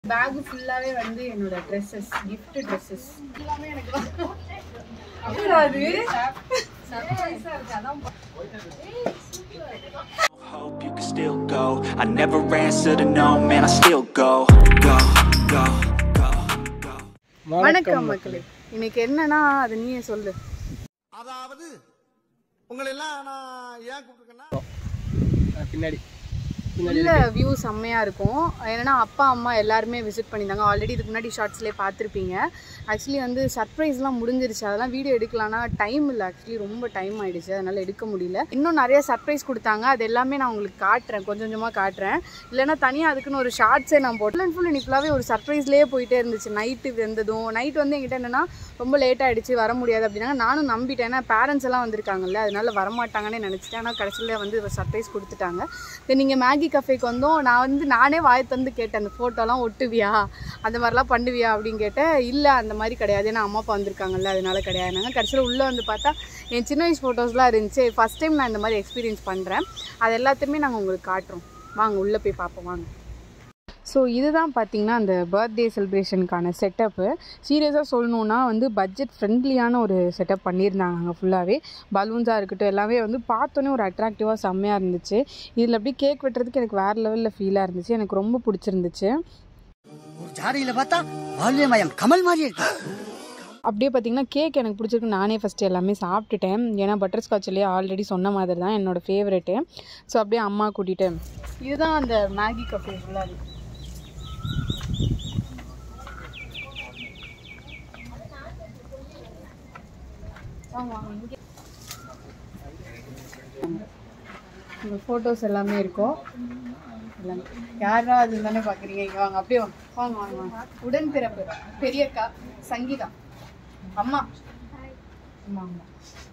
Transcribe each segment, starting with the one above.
Back ஃபுல்லாவே வந்து என்னோட ட்ரெஸ்ஸஸ் gift ட்ரெஸ்ஸஸ் எல்லாமே எனக்கு தான். அப்புறம் சர்ப்ரைஸா இருக்கு அதான் Hope you can still go. I never answer to no, man, I still go, go, go, go, go. வணக்கம் மக்களே இன்னைக்கு என்னன்னா அது நீயே சொல்லு அதாவது உங்களை எல்லாம் நான் ஏன் கூப்பிட்டுருக்கேன்னா பின்னாடி உள்ள வியூ செம்மையா இருக்கும் ஏன்னா அப்பா அம்மா எல்லாருமே விசிட் பண்ணியிருந்தாங்க ஆல்ரெடி இதுக்கு முன்னாடி ஷார்ட்ஸ்லேயே பார்த்துருப்பீங்க ஆக்சுவலி வந்து சர்ப்ரைஸ்லாம் முடிஞ்சிருச்சு அதெல்லாம் வீடியோ எடுக்கலாம்னா டைம் இல்லை ஆக்சுவலி ரொம்ப டைம் ஆயிடுச்சு அதனால எடுக்க முடியல இன்னும் நிறைய சர்ப்ரைஸ் கொடுத்தாங்க அது எல்லாமே நான் உங்களுக்கு காட்டுறேன் கொஞ்சம் கொஞ்சமாக காட்டுறேன் இல்லைன்னா தனியாக அதுக்குன்னு ஒரு ஷார்ட்ஸே நான் போட்டு ஃபுல் இன்னைக்கு ஃபுல்லாகவே ஒரு சர்ப்ரைஸ்லேயே போயிட்டே இருந்துச்சு நைட்டு வந்ததும் நைட் வந்து என்கிட்ட என்னன்னா ரொம்ப லேட் ஆயிடுச்சு வர முடியாது அப்படின்னா நானும் நம்பிட்டேன் ஏன்னா பேரண்ட்ஸ் எல்லாம் வந்திருக்காங்கல்ல அதனால வரமாட்டாங்கன்னு நினச்சிட்டேன் ஆனால் கடைசியில் வந்து சர்ப்ரைஸ் கொடுத்துட்டாங்க தென் நீங்கள் மேகி கஃபேக்கு வந்தோம் நான் வந்து நானே வாய் தந்து கேட்டேன் அந்த ஃபோட்டோலாம் ஒட்டுவியா அந்த மாதிரிலாம் பண்ணுவியா அப்படின்னு கேட்டேன் இல்லை அந்த மாதிரி கிடையாது ஏன்னா அம்மா அப்பா வந்திருக்காங்கல்ல அதனால கிடையாது நாங்கள் கடைசியில் உள்ளே வந்து பார்த்தா என் சின்ன வயசு ஃபோட்டோஸ்லாம் இருந்துச்சு ஃபஸ்ட் டைம் நான் இந்த மாதிரி எக்ஸ்பீரியன்ஸ் பண்ணுறேன் அது எல்லாத்தையுமே நாங்கள் உங்களுக்கு காட்டுறோம் வாங்க உள்ளே போய் பார்ப்போம் வாங்க ஸோ இதுதான் பார்த்தீங்கன்னா அந்த பர்த்டே செலிப்ரேஷனுக்கான செட்டப்பு சீரியஸாக சொல்லணுன்னா வந்து பட்ஜெட் ஃப்ரெண்ட்லியான ஒரு செட்டப் பண்ணியிருந்தாங்க அங்கே ஃபுல்லாகவே பலூன்ஸாக இருக்கட்டும் எல்லாமே வந்து பார்த்தோன்னே ஒரு அட்ராக்டிவாக செம்மையாக இருந்துச்சு இதில் அப்படியே கேக் வெட்டுறதுக்கு எனக்கு வேறு லெவலில் ஃபீலாக இருந்துச்சு எனக்கு ரொம்ப பிடிச்சிருந்துச்சு ஒரு ஜாடியில பார்த்தா வாழ்வே மயம் கமல் மாதிரி இருக்கு அப்படியே பார்த்தீங்கன்னா கேக் எனக்கு பிடிச்சிருக்கு நானே ஃபஸ்ட்டு எல்லாமே சாப்பிட்டுட்டேன் ஏன்னா பட்டர் ஸ்காட்ச்லேயே ஆல்ரெடி சொன்ன மாதிரி தான் என்னோடய ஃபேவரெட்டு ஸோ அப்படியே அம்மா கூட்டிகிட்டு இதுதான் அந்த மேகி கஃபே ஃபுல்லாக உங்க ஃபோட்டோஸ் எல்லாமே இருக்கும் எல்லாமே யாரா அது தானே பார்க்குறீங்க இங்கே வாங்க அப்படியே வாங்க வாங்க வாங்க வாங்க உடன் பிறப்பு பெரியக்கா சங்கீதா அம்மா அம்மா அம்மா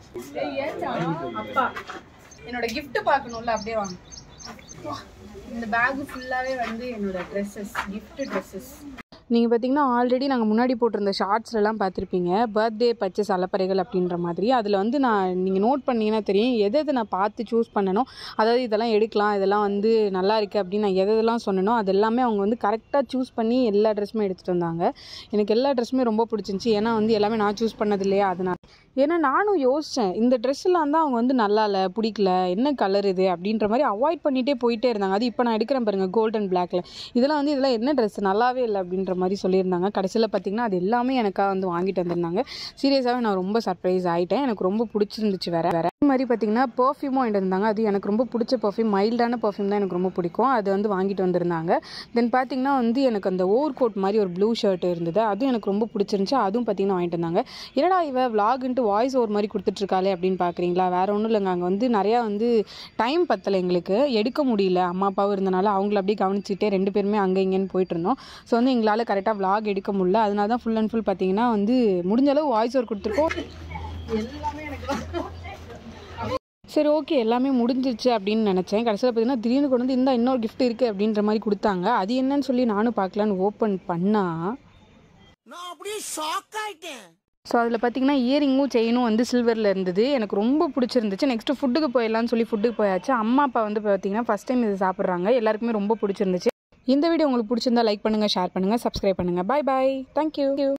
அப்பா என்னோட gift பார்க்கணும்ல அப்படியே வாங்க இந்த பேக் ஃபுல்லாகவே வந்து என்னோட ட்ரெஸ்ஸஸ் gift ட்ரெஸ்ஸஸ் நீங்கள் பார்த்தீங்கன்னா ஆல்ரெடி நாங்கள் முன்னாடி போட்டிருந்த ஷார்ட்ஸ்லாம் பார்த்துருப்பீங்க பர்த்டே பர்ச்சேஸ் அலப்பறைகள் அப்படின்ற மாதிரி அதில் வந்து நான் நீங்கள் நோட் பண்ணீங்கன்னா தெரியும் எது எது நான் பார்த்து சூஸ் பண்ணனோ அதாவது இதெல்லாம் எடுக்கலாம் இதெல்லாம் வந்து நல்லா இருக்குது அப்படின்னு நான் எது எதெல்லாம் சொன்னனோ அது எல்லாமே அவங்க வந்து கரெக்டாக சூஸ் பண்ணி எல்லா ட்ரெஸ்ஸுமே எடுத்துகிட்டு வந்தாங்க எனக்கு எல்லா ட்ரெஸ்ஸுமே ரொம்ப பிடிச்சிருந்துச்சி ஏன்னா வந்து எல்லாமே நான் சூஸ் பண்ணது இல்லையா அதனால் ஏன்னா நானும் யோசித்தேன் இந்த ட்ரெஸ்ஸெல்லாம் தான் அவங்க வந்து நல்லா இல்லை பிடிக்கல என்ன கலர் இது அப்படின்ற மாதிரி அவாய்ட் பண்ணிகிட்டே போயிட்டே இருந்தாங்க அது இப்போ நான் எடுக்கிறேன் பாருங்கள் கோல்டன் பிளாக்ல இதெல்லாம் வந்து இதெல்லாம் என்ன ட்ரெஸ் நல்லாவே இல்லை அப்படின்ற மாதிரி சொல்லியிருந்தாங்க கடைசியில் பார்த்தீங்கன்னா அது எல்லாமே எனக்காக வந்து வாங்கிட்டு வந்திருந்தாங்க சீரியஸாகவே நான் ரொம்ப சர்ப்ரைஸ் ஆகிட்டேன் எனக்கு ரொம்ப பிடிச்சிருந்துச்சு வேற வேற அதே மாதிரி பார்த்தீங்கன்னா பர்ஃப்யூமும் வாங்கிட்டு வந்தாங்க அது எனக்கு ரொம்ப பிடிச்ச பர்ஃப்யூம் மைல்டான பர்ஃப்யூம் தான் எனக்கு ரொம்ப பிடிக்கும் அது வந்து வாங்கிட்டு வந்திருந்தாங்க தென் பார்த்தீங்கன்னா வந்து எனக்கு அந்த ஓவர் கோட் மாதிரி ஒரு ப்ளூ ஷர்ட் இருந்தது அதுவும் எனக்கு ரொம்ப பிடிச்சிருந்துச்சு அதுவும் பார்த்தீங்கன்னா வாங்கிட்டு வந்தாங்க என்னடா இவ விலாகுன்ட்டு வாய்ஸ் ஓவர் மாதிரி கொடுத்துட்ருக்காளே அப்படின்னு பார்க்குறீங்களா வேற ஒன்றும் இல்லைங்க அங்கே வந்து நிறையா வந்து டைம் பத்தலை எங்களுக்கு எடுக்க முடியல அம்மா அப்பாவும் இருந்தனால அவங்கள அப்படியே கவனிச்சுட்டே ரெண்டு பேருமே அங்கே இங்கேன்னு போயிட்டு இருந்தோம் ஸோ வந்து எங்களால் கரெக்டாக vlog எடுக்க முடியல அதனால தான் ஃபுல் அண்ட் ஃபுல் பார்த்தீங்கன்னா வந்து முடிஞ்ச அளவு வாய்ஸ் ஓவர் கொடுத்துருக்கோம் எல்லாமே எனக்கு சரி ஓகே எல்லாமே முடிஞ்சிருச்சு அப்படின்னு நினச்சேன் கடைசியில் பார்த்தீங்கன்னா திடீர்னு கொண்டு வந்து இந்த இன்னொரு gift இருக்குது அப்படின்ற மாதிரி கொடுத்தாங்க அது என்னன்னு சொல்லி நானும் பார்க்கலான்னு ஓப்பன் பண்ணால் நான் அப்படியே ஷாக் ஆயிட்டேன் ஸோ அதில் பார்த்தீங்கன்னா இயரிங்கும் செயினும் வந்து சில்வரில் இருந்தது எனக்கு ரொம்ப பிடிச்சிருந்துச்சு நெக்ஸ்ட்டு ஃபுட்டுக்கு போயிடலாம்னு சொல்லி ஃபுட்டுக்கு போயாச்சு அம்மா அப்பா வந்து பார்த்தீங்கன்னா ஃபஸ்ட் டைம் இது சாப்பிட்றாங்க எல்லாருக்குமே ரொம்ப பிடிச்சிருந்துச்சு இந்த வீடியோ உங்களுக்கு பிடிச்சிருந்தா லைக் பண்ணுங்கள் ஷேர் பண்ணுங்கள் சப்ஸ்கிரைப் பண்ணுங்கள் பாய் பாய் தேங்க்யூ